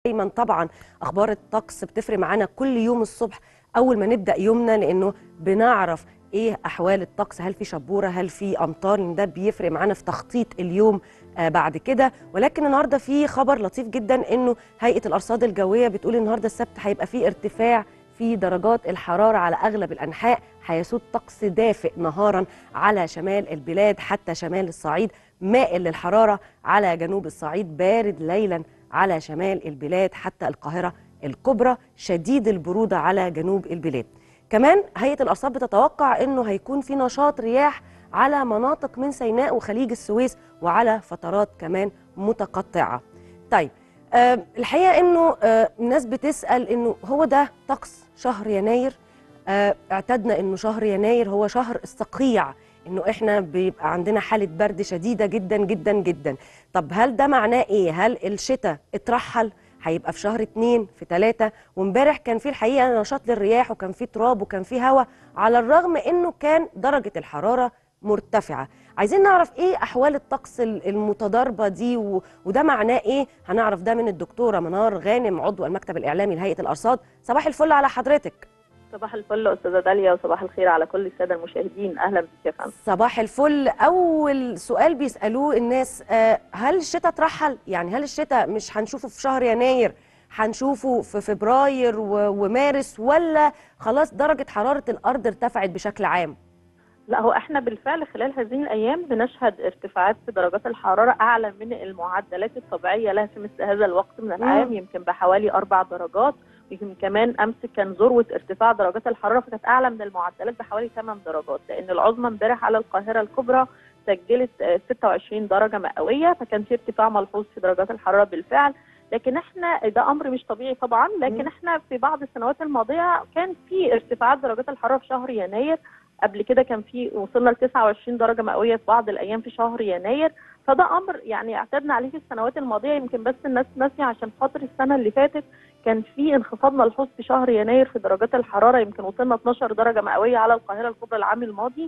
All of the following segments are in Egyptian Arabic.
دايما طبعا اخبار الطقس بتفرق معانا كل يوم الصبح اول ما نبدا يومنا لانه بنعرف ايه احوال الطقس هل في شبوره هل في امطار لان ده بيفرق معانا في تخطيط اليوم آه بعد كده ولكن النهارده في خبر لطيف جدا انه هيئه الارصاد الجويه بتقول النهارده السبت هيبقى في ارتفاع في درجات الحراره على اغلب الانحاء هيسود طقس دافئ نهارا على شمال البلاد حتى شمال الصعيد مائل للحراره على جنوب الصعيد بارد ليلا على شمال البلاد حتى القاهرة الكبرى شديد البرودة على جنوب البلاد كمان هيئة الأرصاد بتتوقع أنه هيكون في نشاط رياح على مناطق من سيناء وخليج السويس وعلى فترات كمان متقطعة طيب أه الحقيقة أنه أه الناس بتسأل أنه هو ده طقس شهر يناير أه اعتدنا أنه شهر يناير هو شهر الصقيع انه احنا بيبقى عندنا حاله برد شديده جدا جدا جدا طب هل ده معناه ايه هل الشتاء اترحل هيبقى في شهر اتنين في تلاتة وامبارح كان في الحقيقه نشاط للرياح وكان في تراب وكان في هواء على الرغم انه كان درجه الحراره مرتفعه عايزين نعرف ايه احوال الطقس المتضاربه دي و... وده معناه ايه هنعرف ده من الدكتوره منار غانم عضو المكتب الاعلامي لهيئه الارصاد صباح الفل على حضرتك صباح الفل استاذه داليا وصباح الخير على كل الساده المشاهدين اهلا بك يا فندم صباح الفل اول سؤال بيسالوه الناس هل الشتاء اترحل يعني هل الشتاء مش هنشوفه في شهر يناير هنشوفه في فبراير ومارس ولا خلاص درجه حراره الارض ارتفعت بشكل عام لا هو احنا بالفعل خلال هذه الايام بنشهد ارتفاعات في درجات الحراره اعلى من المعدلات الطبيعيه لها في مثل هذا الوقت من العام مم. يمكن بحوالي اربع درجات يمكن كمان امس كان ذروه ارتفاع درجات الحراره فكانت اعلى من المعدلات بحوالي 8 درجات لان العظمى امبارح على القاهره الكبرى سجلت 26 درجه مئويه فكان في ارتفاع ملحوظ في درجات الحراره بالفعل لكن احنا ده امر مش طبيعي طبعا لكن احنا في بعض السنوات الماضيه كان في ارتفاعات درجات الحراره في شهر يناير قبل كده كان في وصلنا ل 29 درجه مئويه في بعض الايام في شهر يناير فده امر يعني اعتدنا عليه في السنوات الماضيه يمكن بس الناس ناسيه عشان خاطر السنه اللي فاتت كان في انخفاض ملحوظ في شهر يناير في درجات الحراره يمكن وصلنا 12 درجه مئويه على القاهره الكبرى العام الماضي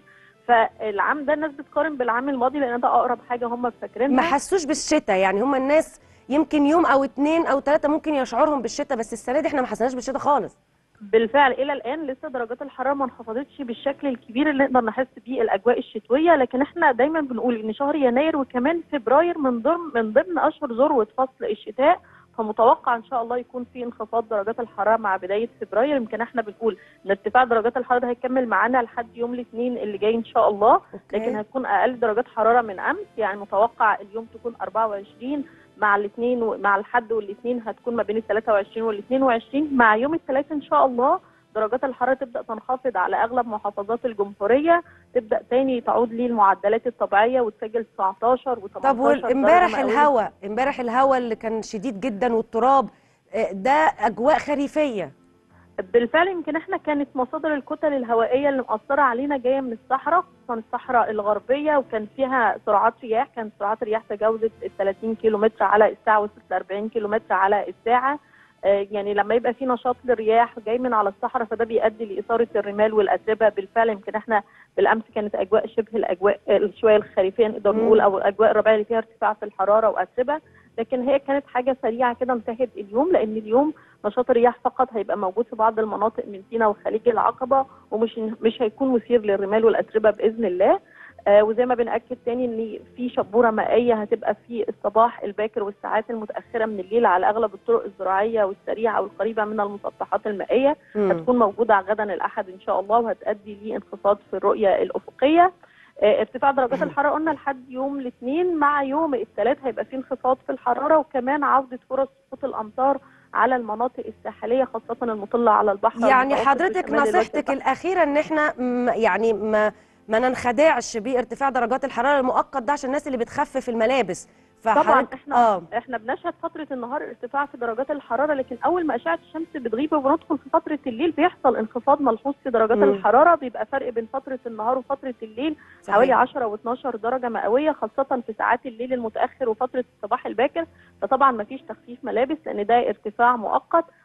فالعام ده الناس بتقارن بالعام الماضي لان ده اقرب حاجه هم فاكرينها ما حسوش بالشتاء يعني هم الناس يمكن يوم او اتنين او ثلاثه ممكن يشعرهم بالشتاء بس السنه دي احنا ما حسناش بالشتاء خالص بالفعل الى الان لسه درجات الحراره ما انخفضتش بالشكل الكبير اللي نقدر نحس بيه الاجواء الشتويه لكن احنا دايما بنقول ان شهر يناير وكمان فبراير من ضمن من ضمن اشهر ذروه فصل الشتاء فمتوقع ان شاء الله يكون في انخفاض درجات الحراره مع بدايه فبراير يمكن احنا بنقول ان ارتفاع درجات الحراره ده هيكمل معانا لحد يوم الاثنين اللي جاي ان شاء الله أوكي. لكن هتكون اقل درجات حراره من امس يعني متوقع اليوم تكون 24 مع الاثنين مع الحد والاثنين هتكون ما بين ال 23 وال 22 مع يوم الثلاث ان شاء الله درجات الحراره تبدا تنخفض على اغلب محافظات الجمهوريه تبدا تاني تعود للمعدلات الطبيعيه وتسجل 19 و18 طب وامبارح الهواء امبارح الهواء اللي كان شديد جدا والتراب ده اجواء خريفيه بالفعل يمكن احنا كانت مصادر الكتل الهوائيه اللي مأثره علينا جايه من الصحراء خصوصا الصحراء الغربيه وكان فيها سرعات رياح كانت سرعات الرياح تجاوزت ال 30 كيلو متر على الساعه وصلت ل 40 كيلو متر على الساعه يعني لما يبقى في نشاط للرياح جاي من على الصحراء فده بيؤدي لاثاره الرمال والاتربه بالفعل يمكن احنا بالامس كانت اجواء شبه الاجواء شويه الخريفيه نقدر نقول او الاجواء الربيعيه اللي فيها ارتفاع في الحراره واتربه لكن هي كانت حاجه سريعه كده انتهت اليوم لان اليوم نشاط الرياح فقط هيبقى موجود في بعض المناطق من سيناء وخليج العقبه ومش مش هيكون مثير للرمال والاتربه باذن الله آه وزي ما بنأكد تاني ان في شبوره مائيه هتبقى في الصباح الباكر والساعات المتاخره من الليل على اغلب الطرق الزراعيه والسريعه والقريبه من المسطحات المائيه م. هتكون موجوده غدا الاحد ان شاء الله وهتؤدي لانخفاض في الرؤيه الافقيه آه ارتفاع درجات الحراره قلنا لحد يوم الاثنين مع يوم الثلاث هيبقى في انخفاض في الحراره وكمان عوده فرص سقوط الامطار على المناطق الساحليه خاصه المطله على البحر يعني حضرتك نصيحتك الاخيره ان احنا يعني ما ما ننخدعش بارتفاع درجات الحراره المؤقت ده عشان الناس اللي بتخفف الملابس طبعا احنا آه. احنا بنشهد فتره النهار ارتفاع في درجات الحراره لكن اول ما اشعه الشمس بتغيب وبندخل في فتره الليل بيحصل انخفاض ملحوظ في درجات م. الحراره بيبقى فرق بين فتره النهار وفتره الليل صحيح. حوالي 10 و12 درجه مئويه خاصه في ساعات الليل المتاخر وفتره الصباح الباكر فطبعا ما فيش تخفيف ملابس لان ده ارتفاع مؤقت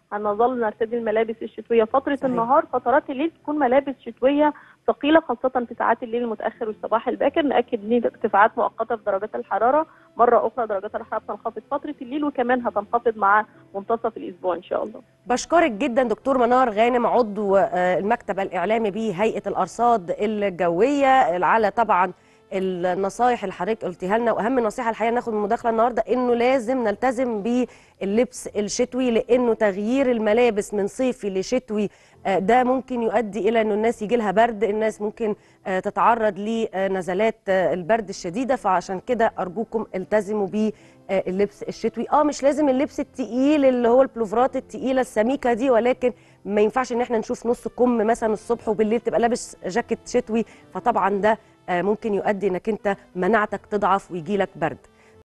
هنظل نرتدي الملابس الشتويه فتره صحيح. النهار فترات الليل تكون ملابس شتويه ثقيله خاصه في ساعات الليل المتاخر والصباح الباكر ناكد ان ارتفاعات مؤقته في درجات الحراره مره اخرى درجات الحراره بتنخفض فتره الليل وكمان هتنخفض مع منتصف الاسبوع ان شاء الله بشكرك جدا دكتور منار غانم عضو آه، المكتب الاعلامي بهيئه الارصاد الجويه على طبعا النصايح اللي حضرتك قلتيها لنا واهم نصيحه الحقيقه ناخد من المداخله النهارده انه لازم نلتزم باللبس الشتوي لانه تغيير الملابس من صيفي لشتوي آه، ده ممكن يؤدي الى انه الناس يجي لها برد الناس ممكن آه، تتعرض لنزلات آه، البرد الشديده فعشان كده ارجوكم التزموا باللبس الشتوي اه مش لازم اللبس التقيل اللي هو البلوفرات التقيله السميكه دي ولكن ما ينفعش ان احنا نشوف نص كم مثلا الصبح وبالليل تبقى لابس جاكيت شتوي فطبعا ده آه، ممكن يؤدي انك انت مناعتك تضعف ويجي لك برد